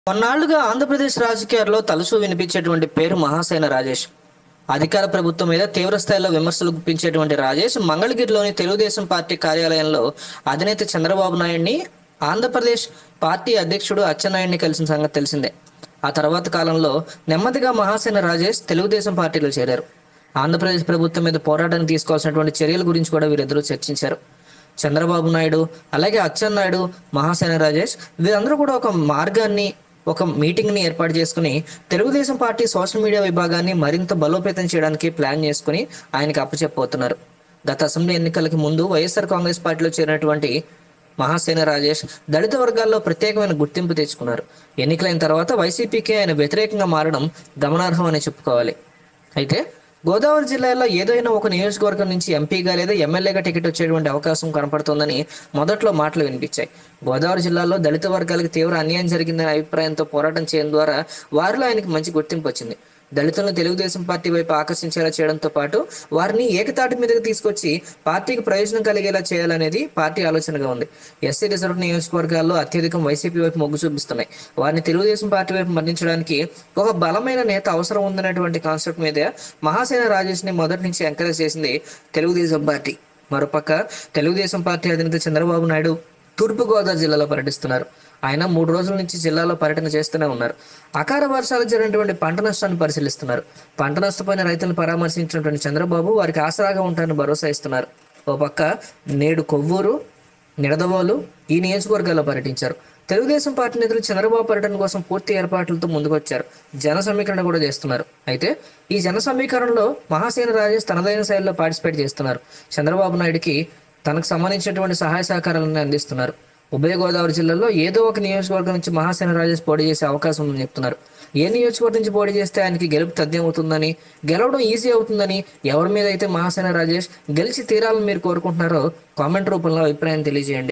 కొన్నాళ్లుగా ఆంధ్రప్రదేశ్ రాజకీయాల్లో తలుసు వినిపించేటువంటి పేరు మహాసేన రాజేష్ అధికార ప్రభుత్వం మీద తీవ్ర స్థాయిలో విమర్శలు గుప్పించేటువంటి రాజేష్ మంగళగిరిలోని తెలుగుదేశం పార్టీ కార్యాలయంలో అధినేత చంద్రబాబు నాయుడిని ఆంధ్రప్రదేశ్ పార్టీ అధ్యక్షుడు అచ్చెన్నాయుడిని కలిసిన సంగతి తెలిసిందే ఆ తర్వాత కాలంలో నెమ్మదిగా మహాసేన రాజేష్ తెలుగుదేశం పార్టీలో చేరారు ఆంధ్రప్రదేశ్ ప్రభుత్వం మీద పోరాటానికి తీసుకోవాల్సినటువంటి చర్యల గురించి కూడా వీరిద్దరూ చర్చించారు చంద్రబాబు నాయుడు అలాగే అచ్చెన్నాయుడు మహాసేన రాజేష్ వీరందరూ కూడా ఒక మార్గాన్ని ఒక మీటింగ్ ని ఏర్పాటు చేసుకుని తెలుగుదేశం పార్టీ సోషల్ మీడియా విభాగాన్ని మరింత బలోపేతం చేయడానికి ప్లాన్ చేసుకుని ఆయనకి అప్పచెప్పబోతున్నారు గత అసెంబ్లీ ఎన్నికలకి ముందు వైఎస్ఆర్ కాంగ్రెస్ పార్టీలో చేరినటువంటి మహాసేన రాజేష్ దళిత వర్గాల్లో ప్రత్యేకమైన గుర్తింపు తెచ్చుకున్నారు ఎన్నికలైన తర్వాత వైసీపీకి ఆయన వ్యతిరేకంగా మారడం గమనార్హం అని చెప్పుకోవాలి అయితే గోదావరి జిల్లాలో ఏదైనా ఒక నియోజకవర్గం నుంచి ఎంపీగా లేదా ఎమ్మెల్యేగా టికెట్ వచ్చేటువంటి అవకాశం కనపడుతోందని మొదట్లో మాటలు వినిపించాయి గోదావరి జిల్లాలో దళిత వర్గాలకు తీవ్ర అన్యాయం జరిగిందనే అభిప్రాయంతో పోరాటం చేయడం ద్వారా వారిలో ఆయనకి మంచి గుర్తింపు వచ్చింది దళితులను తెలుగుదేశం పార్టీ వైపు ఆకర్షించేలా చేయడంతో పాటు వారిని ఏకతాటి మీదకి తీసుకొచ్చి పార్టీకి ప్రయోజనం కలిగేలా చేయాలనేది పార్టీ ఆలోచనగా ఉంది ఎస్సీ రిజర్వ్ నియోజకవర్గాల్లో అత్యధికం వైసీపీ వైపు మొగ్గు చూపిస్తున్నాయి వారిని తెలుగుదేశం పార్టీ వైపు మరణించడానికి ఒక బలమైన నేత అవసరం ఉందనేటువంటి కాన్సెప్ట్ మీద మహాసేన రాజేష్ ని మొదటి నుంచి ఎంకరేజ్ చేసింది తెలుగుదేశం పార్టీ మరోపక్క తెలుగుదేశం పార్టీ అధినేత చంద్రబాబు నాయుడు తూర్పుగోదావరి జిల్లాలో పర్యటిస్తున్నారు ఆయన మూడు రోజుల నుంచి జిల్లాలో పర్యటన చేస్తూనే ఉన్నారు అకాల వర్షాలు జరిగినటువంటి పంట నష్టాన్ని పరిశీలిస్తున్నారు పంట నష్టపోయిన రైతులను పరామర్శించినటువంటి చంద్రబాబు వారికి ఆసరాగా ఉంటారని భరోసా ఇస్తున్నారు ఓ పక్క నేడు కొవ్వూరు నిడదవోలు ఈ నియోజకవర్గాల్లో పర్యటించారు తెలుగుదేశం పార్టీ నేతలు చంద్రబాబు పర్యటన కోసం పూర్తి ఏర్పాట్లతో ముందుకొచ్చారు జన సమీకరణ కూడా చేస్తున్నారు అయితే ఈ జన సమీకరణలో మహాసేన రాజేష్ తనదైన శైలిలో పార్టిసిపేట్ చేస్తున్నారు చంద్రబాబు నాయుడికి తనకు సంబంధించినటువంటి సహాయ సహకారాలను అందిస్తున్నారు ఉభయ గోదావరి జిల్లాలో ఏదో ఒక నియోజకవర్గం నుంచి మహాసేన రాజేష్ పోటీ చేసే అవకాశం ఉందని చెప్తున్నారు ఏ నియోజకవర్గం నుంచి పోటీ చేస్తే ఆయనకి గెలుపు తథ్యం అవుతుందని గెలవడం ఈజీ అవుతుందని ఎవరి మీద అయితే మహాసేన రాజేష్ గెలిచి తీరాలని మీరు కోరుకుంటున్నారో కామెంట్ రూపంలో అభిప్రాయం తెలియజేయండి